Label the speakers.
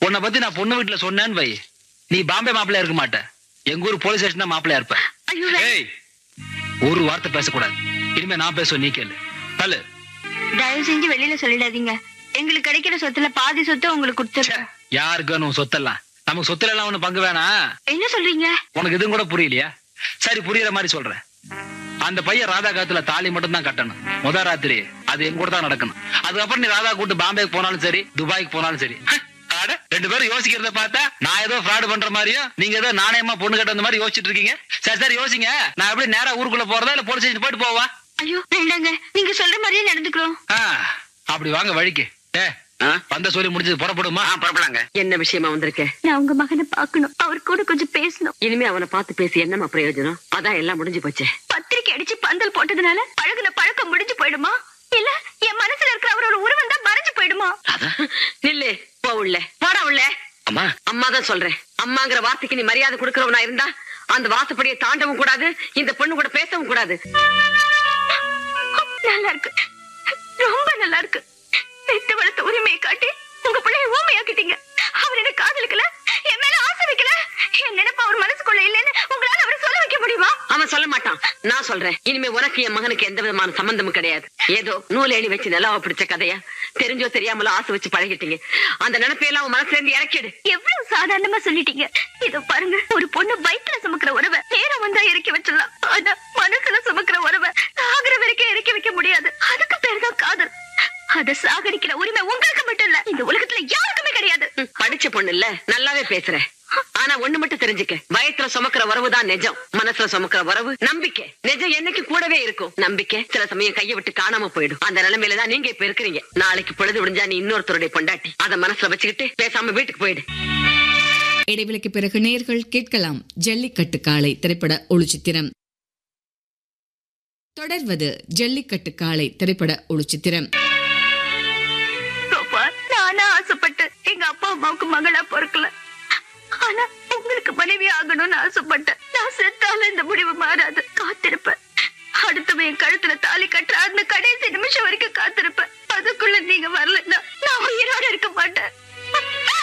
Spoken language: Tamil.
Speaker 1: உன்னை பத்தி நான் பொண்ணு வீட்டுல சொன்னேன்னு வை நீ பாம்பே மாப்பிள்ளையா இருக்க மாட்ட எங்க ஊர் போலீஸ் ஸ்டேஷன் தான் மாப்பிள்ளையா இருப்ப
Speaker 2: ஐயோ வே-
Speaker 1: ஏய் ஒரு வார்த்தை பேசக்கூடாது இனிமே நான் பேசுவேன் நீ கேளு தள்ளு
Speaker 2: தயவு செஞ்சு வெளியில சொல்லிடாதீங்க எங்களுக்கு கிடைக்கிற சொத்துல பாதி சொத்து உங்களுக்கு கொடுத்துருக்கேன்
Speaker 1: யாருக்கு வேணும் உன் சொத்தெல்லாம் நமக்கு சொத்துல எல்லாம் ஒண்ணு பங்கு வேணாம்
Speaker 2: என்ன சொல்றீங்க
Speaker 1: உனக்கு இதுவும் கூட புரியலையா சரி புரியுற மாதிரி சொல்றேன் அந்த பையன் ராதா காத்துல தாலி மட்டும் தான் கட்டணும் முத ராத்திரி அது எங்க கூட தான் நடக்கணும் அதுக்கப்புறம் நீ ராதா கூட்டு பாம்பேக்கு போனாலும் சரி துபாய்க்கு போனாலும் சரி ஹ, அட, ரெண்டு பேரும் யோசிக்கிறத பார்த்தா நான் ஏதோ ஃப்ராடு பண்ற மாதிரியும் நீங்க ஏதோ நாணயமா பொண்ணு கட்ட மாதிரி யோசிச்சுட்டு இருக்கீங்க சரி சரி யோசிங்க நான் எப்படி நேரா ஊருக்குள்ள போறதா இல்ல போலீஸ் ஸ்டேஷன் போயிட்டு போவா
Speaker 2: ஐயோ வேண்டாங்க நீங்க சொல்ற மாதிரியே நடந்துக்கிறோம்
Speaker 1: ஆ, அப்படி வாங்க வழிக்கு ஏ
Speaker 3: ஆ?
Speaker 1: வந்த சொல்லி முடிஞ்சது புறப்படுமா
Speaker 3: ஆ புறப்படாங்க
Speaker 4: என்ன விஷயமா வந்திருக்க
Speaker 2: நான் உங்க மகனை பார்க்கணும் அவர் கூட கொஞ்சம் பேசணும்
Speaker 4: இனிமே அவனை பார்த்து பேசி என்னம்மா பிரயோஜனம் அதான் எல்லாம் முடிஞ்சு போச்சே
Speaker 2: பத்திரிக்கை அடிச்சு பந்தல் போட்டதுனால பழகுன பழக்கம் முடிஞ்சு போயிடுமா இல்ல என் மனசுல இருக்கிற அவரோட உருவம் தான் மறைஞ்சு போயிடுமா
Speaker 4: நில்லு போ உள்ள போடா உள்ள
Speaker 3: அம்மா
Speaker 4: அம்மா தான் சொல்றேன் அம்மாங்கிற வார்த்தைக்கு நீ மரியாதை கொடுக்கறவனா இருந்தா அந்த வாசப்படியை தாண்டவும் கூடாது இந்த பொண்ணு கூட பேசவும் கூடாது
Speaker 2: நல்லா இருக்கு ரொம்ப நல்லா இருக்கு பெத்து வளர்த்த உரிமையை காட்டி உங்க பிள்ளைய ஊமையாக்கிட்டீங்க அவர் என்ன காதலிக்கல என் மேல ஆசை வைக்கல என் நினைப்பு அவர் மனசுக்குள்ள இல்லைன்னு உங்களால அவரை சொல்ல வைக்க முடியுமா
Speaker 4: அவன் சொல்ல மாட்டான் நான் சொல்றேன் இனிமே உனக்கு என் மகனுக்கு எந்த விதமான சம்பந்தமும் கிடையாது ஏதோ நூல் எழுதி வச்சு நிலவ பிடிச்ச கதையா தெரிஞ்சோ தெரியாமலோ ஆசை வச்சு பழகிட்டீங்க அந்த நினைப்பையெல்லாம் அவன் மனசுல இருந்து இறக்கிடு
Speaker 2: எவ்வளவு சாதாரணமா சொல்லிட்டீங்க இதோ பாருங்க ஒரு பொண்ணு வயிற்றுல சுமக்கிற உறவை நேரம் வந்தா இறக்கி வச்சிடலாம் ஆனா மனசுல சுமக்கிற உறவை சாகுற வரைக்கும் இறக்கி வைக்க முடியாது அதுக்கு பேர் தான் காதல் அத சாகடிக்கிற உரிமை உங்களுக்கு மட்டும் இல்ல இந்த உலகத்துல யாருக்குமே கிடையாது
Speaker 4: ம், படிச்ச பொண்ணு இல்ல நல்லாவே பேசுற ஆனா ஒண்ணு மட்டும் தெரிஞ்சுக்க வயத்துல சுமக்கிற உறவு தான் நிஜம் மனசுல சுமக்கிற உறவு நம்பிக்கை நிஜம் என்னைக்கு கூடவே இருக்கும் நம்பிக்கை சில சமயம் கையை விட்டு காணாம போயிடும் அந்த நிலைமையில தான் நீங்க இப்ப இருக்கிறீங்க நாளைக்கு பொழுது விடிஞ்சா நீ இன்னொருத்தருடைய பொண்டாட்டி அத மனசுல வச்சுக்கிட்டு பேசாம வீட்டுக்கு போயிடு
Speaker 5: இடைவெளிக்கு பிறகு நேர்கள் கேட்கலாம் ஜல்லிக்கட்டு காளை திரைப்பட ஒளிச்சித்திரம் தொடர்வது ஜல்லிக்கட்டு காளை திரைப்பட ஒளிச்சித்திரம்
Speaker 2: சோபா நானா ஆசைப்பட்டு எங்க அப்பா அம்மாவுக்கு மகளா பொறுக்கல ஆனா உங்களுக்கு மனைவி ஆகணும்னு ஆசைப்பட்டேன் நான் செத்தாலும் இந்த முடிவு மாறாது காத்திருப்பேன் அடுத்தவன் என் கழுத்துல தாலி கட்டுற அந்த கடைசி நிமிஷம் வரைக்கும் காத்திருப்பேன் அதுக்குள்ள நீங்க வரலன்னா